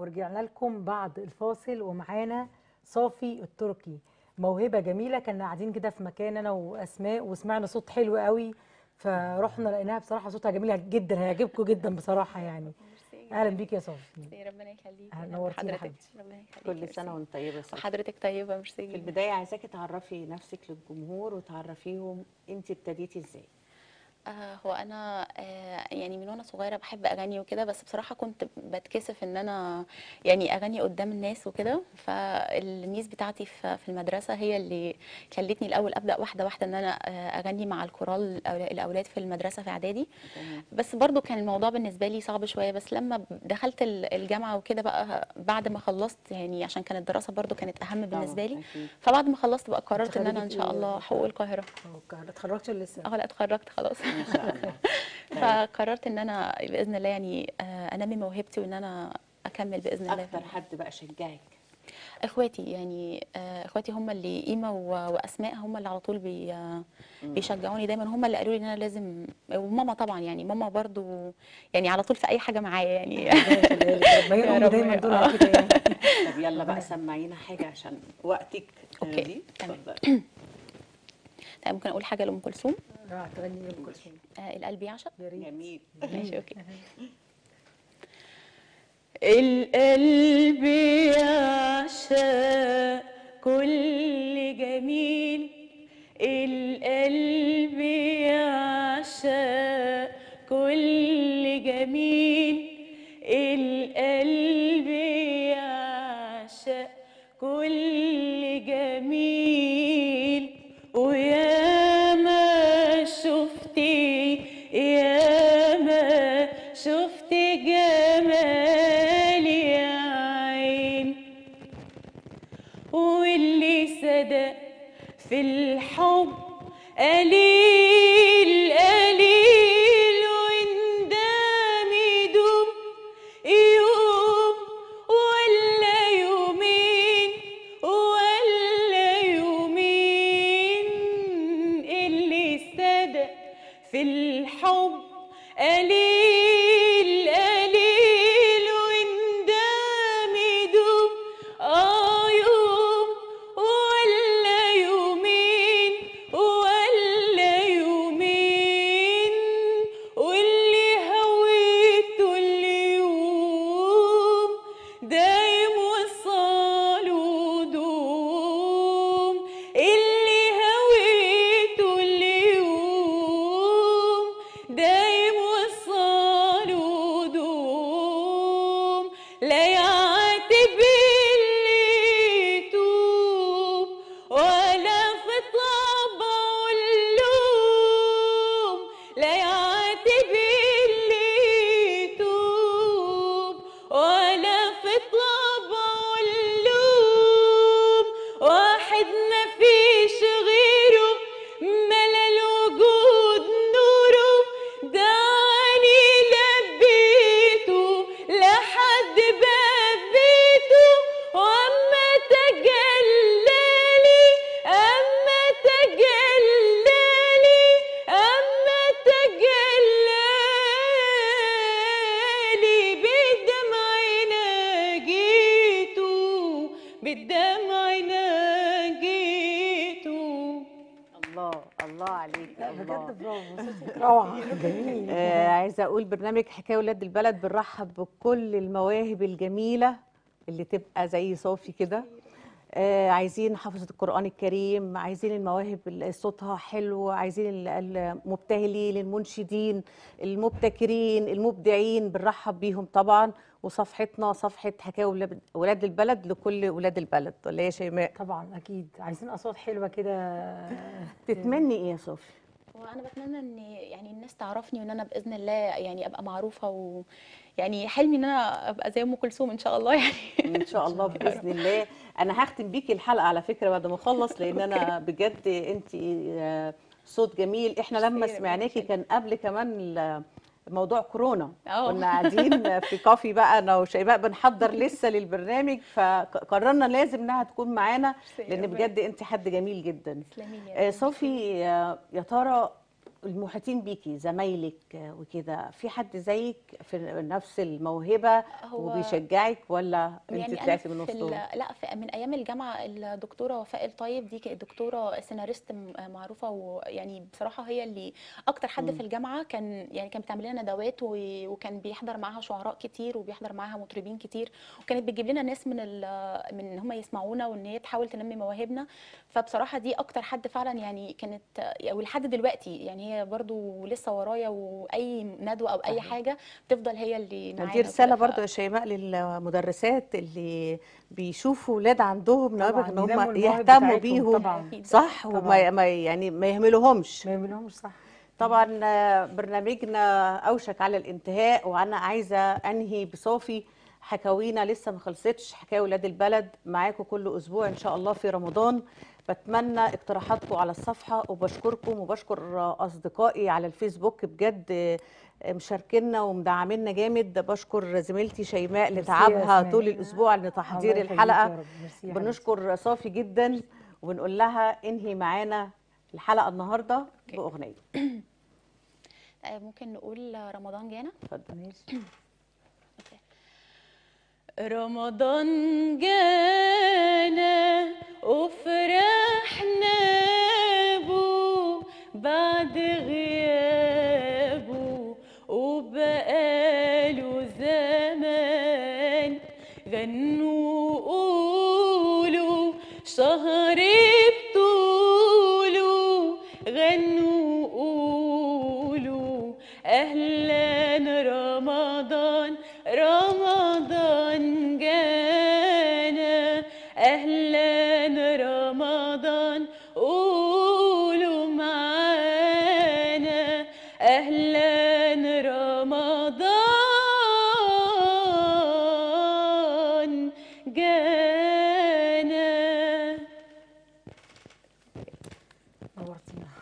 ورجعنا لكم بعد الفاصل ومعانا صافي التركي موهبه جميله كنا قاعدين كده في مكان انا واسماء وسمعنا صوت حلو قوي فرحنا لقيناها بصراحه صوتها جميل جدا هيعجبكم جدا بصراحه يعني ميرسي اهلا بيك يا صافي ميرسي، ربنا يخليك أهلا، نورتينا حضرتك حبيبتي. ربنا يخليك كل ميرسي. سنه وانت طيبه يا صافي. وحضرتك طيبه ميرسي في جدا. البدايه عايزاكي تعرفي نفسك للجمهور وتعرفيهم انت ابتديتي ازاي آه هو انا آه يعني من وانا صغيره بحب اغني وكده بس بصراحه كنت بتكسف ان انا يعني اغني قدام الناس وكده فالميس بتاعتي في في المدرسه هي اللي خلتني الاول ابدا واحده واحده ان انا آه اغني مع الكورال الأول- الاولاد في المدرسه في اعدادي تمام. بس برضو كان الموضوع بالنسبه لي صعب شويه بس لما دخلت ال- الجامعه وكده بقى بعد ما خلصت يعني عشان كانت الدراسه برضو كانت اهم بالنسبه لي طبعاً، أكيد. فبعد ما خلصت بقى قررت ان انا خريجة ان شاء إيه؟ الله حقوق القاهره أوكي، اتخرجتش ولا لسه اه لا اتخرجت خلاص ما شاء الله فقررت ان انا باذن الله يعني آه، انمي موهبتي وان انا اكمل باذن الله اكتر حد بقى شجعك اخواتي يعني آه، اخواتي هم اللي قيمه و- واسماء هم اللي على طول بي آه، بيشجعوني دايما هم اللي قالوا لي ان انا لازم وماما طبعا يعني ماما برضو يعني على طول في اي حاجه معايا يعني ما هي يا الام رب دايما يا- دورها كده يعني طب يلا بقى سمعينا حاجه عشان وقتك أوكي، دي تمام. اتفضلي. طيب ممكن اقول حاجه لام كلثوم اه تغني ام كلثوم آه، القلب يعشق يا ريت جميل ماشي اوكي القلب يعشق كل جميل القلب يعشق كل جميل القلب يعشق كل جميل ويا ما شفتي يا ما شفت جمال يا عين واللي صدق في الحب قليل قليل وندم يدوم يوم ولا يومين ولا يومين اللي صدق في الحب قليل قليل وندم يدوم اه يوم ولا يومين ولا يومين واللي هويته اليوم دايم وصال ودوم اللي هويته اليوم دايم وصال ودوم لا يعاتب اللي يتوب ولا في طبعه اللوم لا يعاتب اللي يتوب ولا في طبعه اللوم واحد ما فيش غيره ملا الوجود نوره دعاني لبيته لحد باب بيته واما تجلالي اما تجلالي اما تجلالي بدمع ناجيته بدمع ناجيته الله الله عليك لا الله بجد برافو صوتك روعه جميل آه عايزه اقول برنامج حكايه ولاد البلد بنرحب بكل المواهب الجميله اللي تبقى زي صافي كده آه عايزين حافظة القرآن الكريم عايزين المواهب اللي صوتها حلو عايزين ال- المبتهلين المنشدين المبتكرين المبدعين بنرحب بيهم طبعا وصفحتنا صفحة حكاية ولاد- ولاد البلد لكل ولاد البلد ولا إيه يا شيماء طبعا اكيد عايزين اصوات حلوه كده تتمني ايه يا صافي وانا بتمنى ان يعني الناس تعرفني وان انا باذن الله يعني ابقى معروفه و يعني حلمي ان انا ابقى زي ام كلثوم ان شاء الله يعني ان شاء الله باذن الله انا هختم بيكي الحلقه على فكره بعد ما اخلص لان انا بجد انت صوت جميل احنا لما ميرسي، سمعناكي ربنا كان قبل كمان ال- موضوع كورونا اه. كنا قاعدين في كافي بقى انا وشيماء بنحضر لسه للبرنامج فقررنا لازم انها تكون معانا ميرسي، لان ربنا بجد انت حد جميل جدا تسلمي لي يا آه، رب. صوفي آه، يا ترى المحيطين بيكي زمايلك آه، وكده في حد زيك في نفس الموهبه هو وبيشجعك ولا انت يعني انا طلعتي من في ال- وسطهم لا في من ايام الجامعه الدكتوره وفاء الطيب دي كانت دكتوره سيناريست م- معروفه ويعني بصراحه هي اللي اكتر حد مم. في الجامعه كان يعني كان بتعمل لنا ندوات و- وكان بيحضر معاها شعراء كتير وبيحضر معاها مطربين كتير وكانت بتجيب لنا ناس من ال- من ان هم يسمعونا وان هي تحاول تنمي مواهبنا فبصراحه دي اكتر حد فعلا يعني كانت ولحد دلوقتي يعني هي برضو لسه ورايا واي ندوه او اي صحيح. حاجه تفضل هي اللي معانا دي وكده. رساله ف- برضو يا شيماء للمدرسات اللي بيشوفوا ولاد عندهم طبعاً، نوابغ ان ينموا هم المواهب يهتموا بتاعتهم بيهم طبعاً. أكيد. صح طبعاً. وما ما يعني ما يهملوهمش ما يعملوهمش صح طبعا آه، برنامجنا اوشك على الانتهاء وانا عايزه انهي بصافي حكاوينا لسه ما خلصتش حكاوي ولاد البلد معاكم كل اسبوع ان شاء الله في رمضان بتمنى اقتراحاتكم على الصفحه وبشكركم وبشكر آه، اصدقائي على الفيسبوك بجد آه، مشاركينا ومدعمينا جامد بشكر زميلتي شيماء ميرسي يا لتعبها أسماء. طول الاسبوع لتحضير الله يخليك يا الحلقه رب. ميرسي يا حبيبتي. بنشكر صافي جدا وبنقول لها انهي معانا الحلقه النهارده باغنيه آه، ممكن نقول رمضان جانا اتفضل ماشي رمضان جانا وفرحنا بو بعد غيابه وبقاله زمان غنوا قولوا شهر بطوله غنوا قولوا أهلا رمضان رمضان جانا أهلا رمضان قولوا معانا أهلا رمضان جانا نورتينا